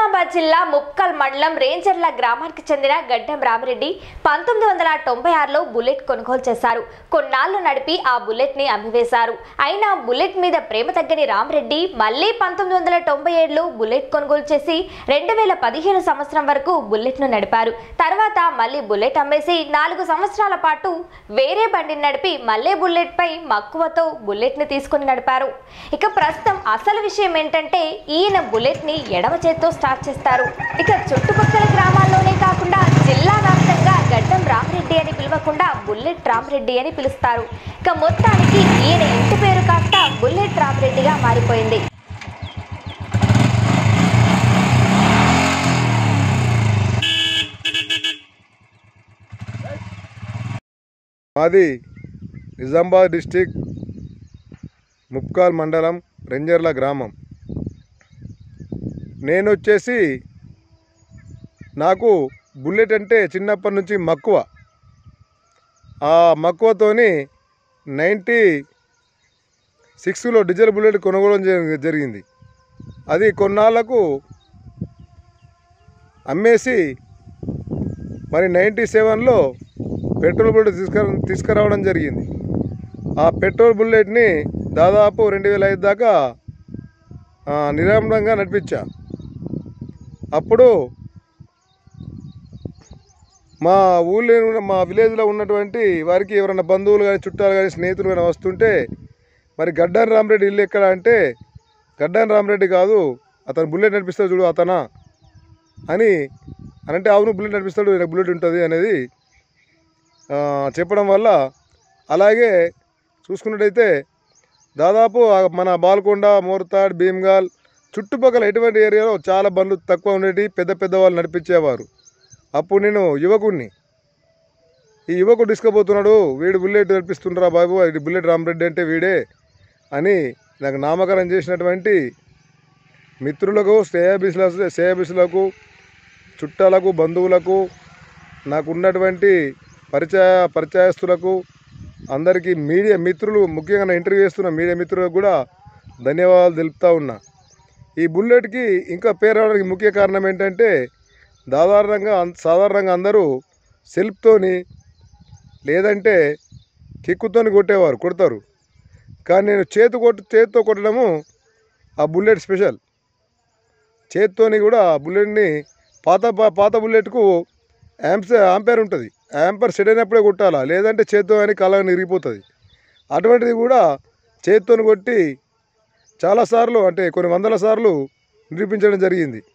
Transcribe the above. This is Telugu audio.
నిజామాబాద్ జిల్లా ముప్కల్ మండలం రేంజర్ల గ్రామానికి చెందిన గడ్డం రామిరెడ్డి పంతొమ్మిది వందల తొంభై ఆరులో బుల్లెట్ కొనుగోలు చేశారు కొన్నాళ్లు నడిపి ఆ బుల్లెట్ ని అమ్మివేశారు అయినా బుల్లెట్ మీద ప్రేమ తగ్గని రామిరెడ్డి మళ్ళీ పంతొమ్మిది వందల తొంభై ఏడులో బుల్లెట్ కొనుగోలు చేసి రెండు వేల పదిహేను సంవత్సరం వరకు బుల్లెట్ ను నడిపారు తర్వాత మళ్ళీ బుల్లెట్ అమ్మేసి నాలుగు సంవత్సరాల పాటు వేరే బండిని నడిపి మళ్ళీ బుల్లెట్ పై మక్కువతో బుల్లెట్ ని తీసుకుని నడిపారు ఇక ప్రస్తుతం అసలు విషయం ఏంటంటే ఈయన బుల్లెట్ ని ఎడమ చేత్తో స్టార్ట్ చేస్తారు ఇక చుట్టుపక్కల గ్రామాల్లోనే కాకుండా జిల్లా వ్యాప్తంగా గడ్డం రామరెడ్డి అని పిలవకుండా బుల్లెట్ రామరెడ్డి అని పిలుస్తారు ఇక మొత్తానికి ఈయన ఇంటి పేరు కాస్త బుల్లెట్ రామరెడ్డిగా మారిపోయింది మాది నిజామాబాద్ డిస్టిక్ ముప్కాల్ మండలం రెంజర్ల గ్రామం నేను వచ్చేసి నాకు బుల్లెట్ అంటే చిన్నప్పటి నుంచి మక్కువ ఆ మక్కువతోని నైంటీ సిక్స్లో డీజిల్ బుల్లెట్ కొనుగోలు జరి- జరిగింది అది కొన్నాళ్ళకు అమ్మేసి మరి నైంటీ సెవెన్లో పెట్రోల్ బుల్లెట్ తీసుకురా తీసుకురావడం జరిగింది ఆ పెట్రోల్ బుల్లెట్ని దాదాపు రెండు వేల ఐదు దాకా ఆ, నిరాడంగా నడిపించా అప్పుడు మా ఊళ్ళో ఉన్న- మా విలేజ్లో ఉన్నటువంటి వారికి ఎవరైనా బంధువులు కానీ చుట్టాలు కానీ స్నేహితులు కానీ వస్తుంటే మరి గడ్డాన్ రామరెడ్డి ఇల్లు ఎక్కడ అంటే గడ్డాన్ రామరెడ్డి కాదు అతను బుల్లెట్ నడిపిస్తాడు చూడు అతనా అని అని అంటే అవును బుల్లెట్ నడిపిస్తాడు ఈయన బుల్లెట్ ఉంటుంది అనేది ఆ, చెప్పడం వల్ల అలాగే చూసుకున్నట్టయితే దాదాపు ఆ మన బాల్కొండ మోర్తాడ్ భీమ్గాల్ చుట్టుపక్కల ఎటువంటి ఏరియాలో చాలా బండ్లు తక్కువ ఉండేవి పెద్ద పెద్ద వాళ్ళు నడిపించేవారు అప్పుడు నేను యువకుడిని ఈ యువకుడు తీసుకుపోతున్నాడు వీడు బుల్లెట్ నడిపిస్తుండ్రా బాబు ఇది బుల్లెట్ రామరెడ్డి అంటే వీడే అని నాకు నామకరణం చేసినటువంటి మిత్రులకు శ్రేయాభిసుల శ్రేయాభిసులకు చుట్టాలకు బంధువులకు నాకు ఉన్నటువంటి పరిచయ పరిచయస్తులకు అందరికీ మీడియా మిత్రులు ముఖ్యంగా నా ఇంటర్వ్యూ చేస్తున్న మీడియా మిత్రులకు కూడా ధన్యవాదాలు తెలుపుతా ఉన్నా ఈ బుల్లెట్కి ఇంకా పేరు రావడానికి ముఖ్య కారణం ఏంటంటే సాధారణంగా సాధారణంగా అందరూ సెల్ఫ్తోని లేదంటే కిక్కుతోని కొట్టేవారు కొడతారు కానీ నేను చేతి కొట్టు చేతితో కొట్టడము ఆ బుల్లెట్ స్పెషల్ చేత్తోని కూడా ఆ బుల్లెట్ని పాత పా- పాత బుల్లెట్కు యాంప్స్ యాంపేర్ ఉంటుంది యాంపర్ సెట్ అయినప్పుడే కొట్టాలా లేదంటే చేత్తో అని కళ నిరిగిపోతుంది అటువంటిది కూడా చేత్తోని కొట్టి చాలాసార్లు అంటే కొన్ని వందల సార్లు నిరూపించడం జరిగింది